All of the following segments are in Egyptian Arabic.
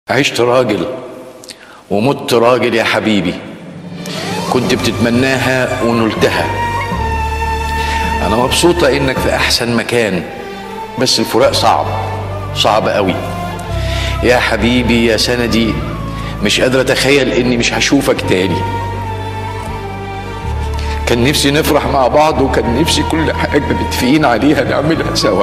عشت راجل ومت راجل يا حبيبي كنت بتتمناها ونلتها انا مبسوطة انك في احسن مكان بس الفراق صعب صعب قوي يا حبيبي يا سندي مش قادر اتخيل اني مش هشوفك تاني كان نفسي نفرح مع بعض وكان نفسي كل حاجة متفقين عليها نعملها سوا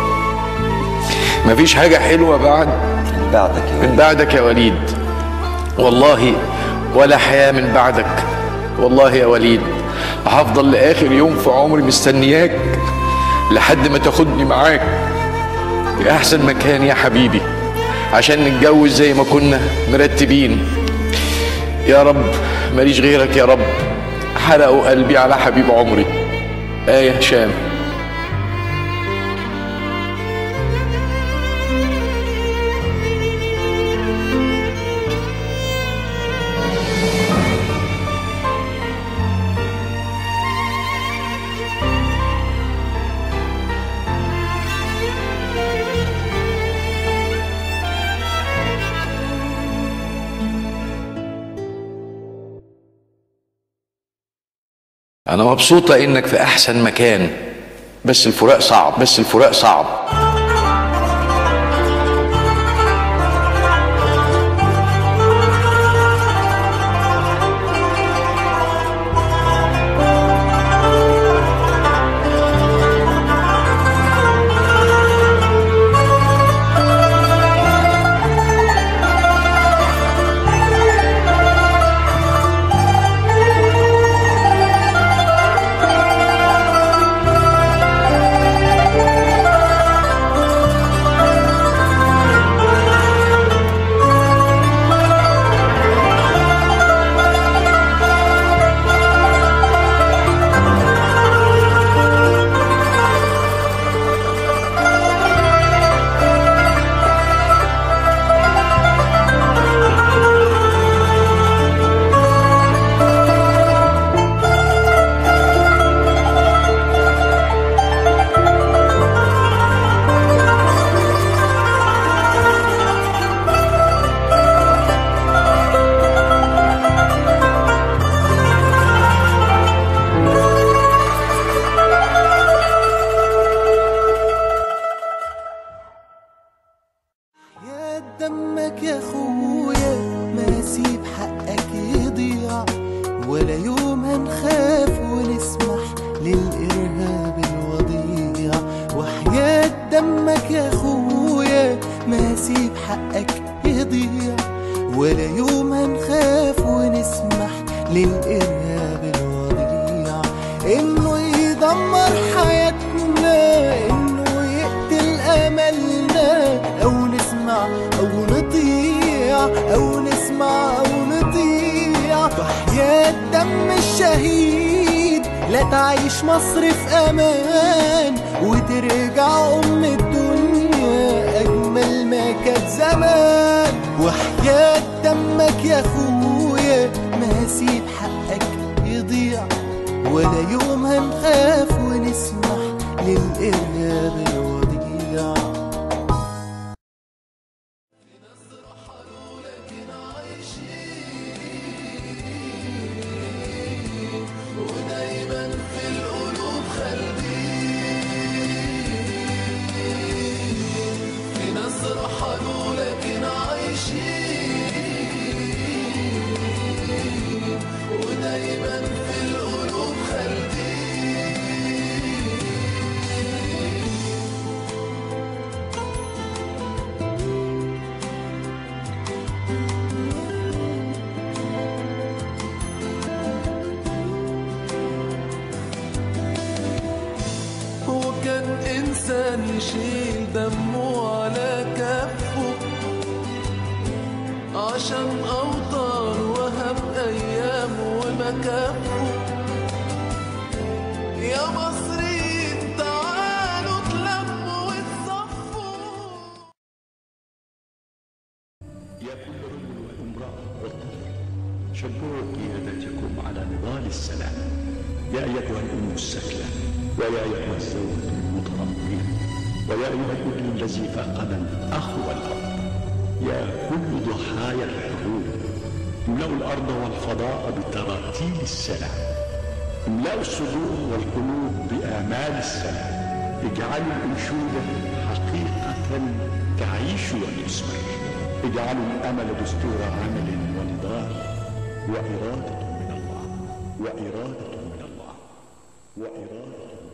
مفيش حاجة حلوة بعد من بعدك يا من وليد بعدك يا وليد والله ولا حياة من بعدك والله يا وليد هفضل لآخر يوم في عمري مستنياك لحد ما تاخدني معاك في أحسن مكان يا حبيبي عشان نتجوز زي ما كنا مرتبين يا رب ماليش غيرك يا رب حرقوا قلبي على حبيب عمري آية هشام أنا مبسوطة إنك في أحسن مكان بس الفراق صعب بس الفراق صعب يا دمك يا خويا ما اسيب حقك يضيع ولا يوم هنخاف ونسمح للإرهاب الوضيع وحياة دمك يا خويا ما اسيب حقك يضيع ولا يوم هنخاف ونسمح للإرهاب الوضيع إنه يدمر حياتنا إنه يقتل أملنا أو نسمع أو نطيع أو نسمع أو نطيع وحياة دم الشهيد لا تعيش مصر في أمان وترجع أم الدنيا أجمل ما كانت زمان وحياة دمك يا أخويا ما هسيب حقك يضيع ولا يوم هنخاف ونسمح للإرهاب الوضيع هو كان إنسان يشيل دمه على كفه عشان أوطان وهب أيامه ومكافه يا مصريين تعالوا تلموا وتصفوا يا كل رجل وامرأة وطفل شبروا قيادتكم على نضال السلام يا أيتها الأم السكلة ويا أيها الزوج المتربية ويا أيها الابن الذي فاق من أخو الأرض يا كل ضحايا الحروب املأوا الأرض والفضاء بتراتيل السلام املأوا الصدور والقلوب بآمال السلام اجعلوا الأنشودة حقيقة تعيش وتثمر اجعلوا الأمل دستور عمل ونضال وإرادة من الله وإرادة من الله وإرادة